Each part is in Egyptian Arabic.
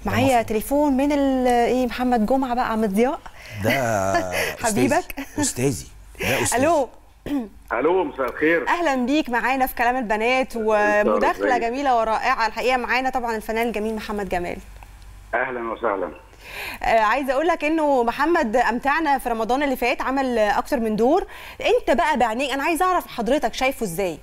معايا تليفون من ال- ايه محمد جمعه بقى عم ضياء ده حبيبك؟ أستاذي. استاذي ده استاذي الو الو مساء الخير اهلا بيك معانا في كلام البنات ومداخله ازيك؟ جميله ورائعه الحقيقه معانا طبعا الفنان الجميل محمد جمال اهلا وسهلا آه عايزه اقول لك انه محمد امتعنا في رمضان اللي فات عمل آه، اكتر من دور انت بقى بعينيك انا عايزه اعرف حضرتك شايفه ازاي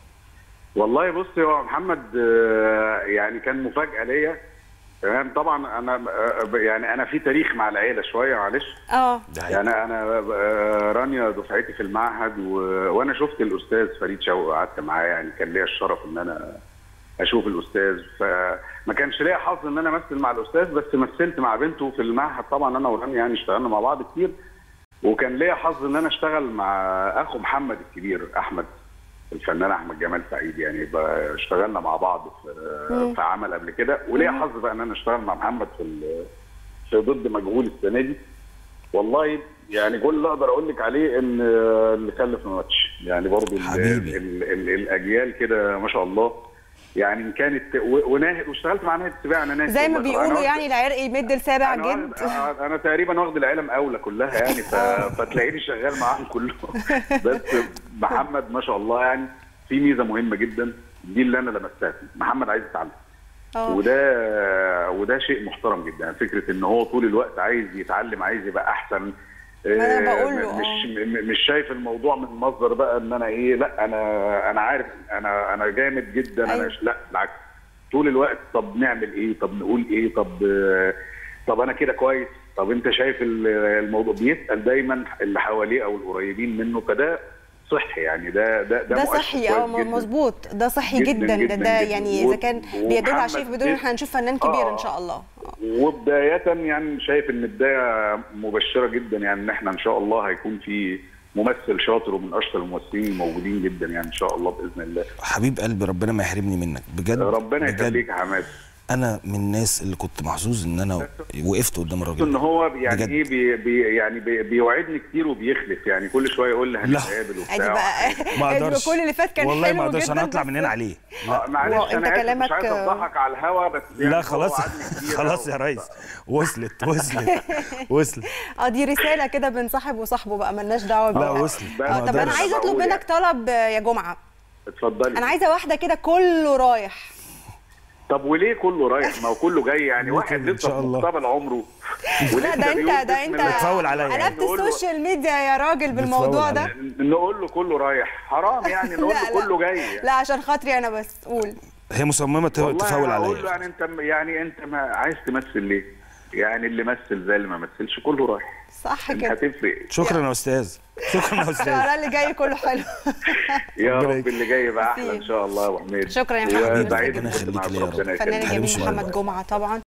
والله بص هو محمد آه، يعني كان مفاجاه ليا تمام طبعا انا آه، يعني انا في تاريخ مع العيله شويه معلش اه ده حقيقي. يعني انا آه، رانيا دفعتي في المعهد و... وانا شفت الاستاذ فريد شوقي قعدت معاه يعني كان ليا الشرف ان انا اشوف الاستاذ فما كانش ليا حظ ان انا امثل مع الاستاذ بس مثلت مع بنته في المعهد طبعا انا ورانيا يعني اشتغلنا مع بعض كتير وكان ليا حظ ان انا اشتغل مع اخو محمد الكبير احمد الفنان احمد جمال سعيد يعني بقى اشتغلنا مع بعض في, في عمل قبل كده وليا حظ بقى ان انا اشتغل مع محمد في ال- في ضد مجهول السنه دي والله يعني كل اللي اقدر اقول لك عليه ان اللي خلف ما ماتش يعني برضه ال- حبيبي. ال- ال- الاجيال كده ما شاء الله يعني إن كانت و- وناهد واشتغلت مع ناهد السباع انا ناهد زي ما والله. بيقولوا أنا يعني العرق يمد لسابع انا جد واخد- آه، انا تقريبا واخد العيله مقاوله كلها يعني ف... فتلاقيني شغال معاهم كلهم بس محمد ما شاء الله يعني في ميزه مهمه جدا دي اللي انا لمستها فيه. محمد عايز يتعلم اه وده وده شيء محترم جدا يعني فكره ان هو طول الوقت عايز يتعلم عايز يبقى احسن ما أنا آه، بقول له، مش آه. م- مش شايف الموضوع من مصدر بقى ان انا ايه لا انا انا عارف انا انا جامد جدا أيوة. انا لا بالعكس طول الوقت طب نعمل ايه طب نقول ايه طب آه، طب انا كده كويس طب انت شايف ال- الموضوع بيسال دايما اللي حواليه او القريبين منه فده صحي يعني ده ده ده مؤشر صحي كويس اه جداً. مظبوط ده صحي جداً جدا, جداً ده, ده جداً. يعني و- اذا كان بيدل على ومحمد شيء بدون إيه؟ احنا هنشوف فنان كبير ان آه. شاء الله وبداية يعني شايف ان بداية مبشرة جدا يعني ان احنا ان شاء الله هيكون في ممثل شاطر ومن اشطر الممثلين الموجودين جدا يعني ان شاء الله باذن الله حبيب قلبي ربنا ما يحرمني منك بجد ربنا بجد يخليك يا حماد انا من الناس اللي كنت محظوظ ان انا وقفت قدام الراجل ان ده. هو يعني بجد. ايه بي بي يعني بي بيوعدني كتير وبيخلف يعني كل شويه يقول لي لا. هنتقابل ادي وبتاع بقى ما ادي اقدرش كل اللي فات كان والله حلو ما اقدرش جدا انا اطلع بس- من هنا عليه آه، لا معلش وأنت انا آسف، كلامك- مش عايز افضحك على الهوا بس يعني لا هو خلاص وعدني كتير خلاص يا أهو. ريس وصلت وصلت وصلت اه دي رساله كده بين صاحب وصاحبه بقى ملناش دعوه لا بيها. وصلت ما اه طب انا أقدرش. عايزه اطلب بقول منك طلب آه، يا جمعه اتفضلي انا عايزه واحده كده كله رايح طب وليه كله رايح ما هو كله جاي يعني ليه واحد كده؟ إن لسه شاء في الله. مقتبل عمره لا ده انت ده انت بتفول عليا يعني. قلبت نقول له- السوشيال ميديا يا راجل بالموضوع بتفول ده عليا. نقول له كله رايح حرام يعني نقول له كله جاي يعني. لا عشان خاطري انا بس قول هي مصممه ت- والله تفول أنا أقول له عليا يعني انت يعني انت ما عايز تمثل ليه؟ يعني اللي مثل زي اللي ما مثلش كله رايح صح انت كده هتفرق شكرا يا استاذ شكرا يا استاذ الشهر اللي جاي كله حلو يا ربنا رب يك- اللي جاي يبقى احلى ميرسي. ان شاء الله يا ابو حميد شكرا يا محمد. وسعيد ربنا إن كنت يخليك معاك. ليا يا رب. ربنا الفنان يخليك. الجميل حبيبي محمد جمعه طبعا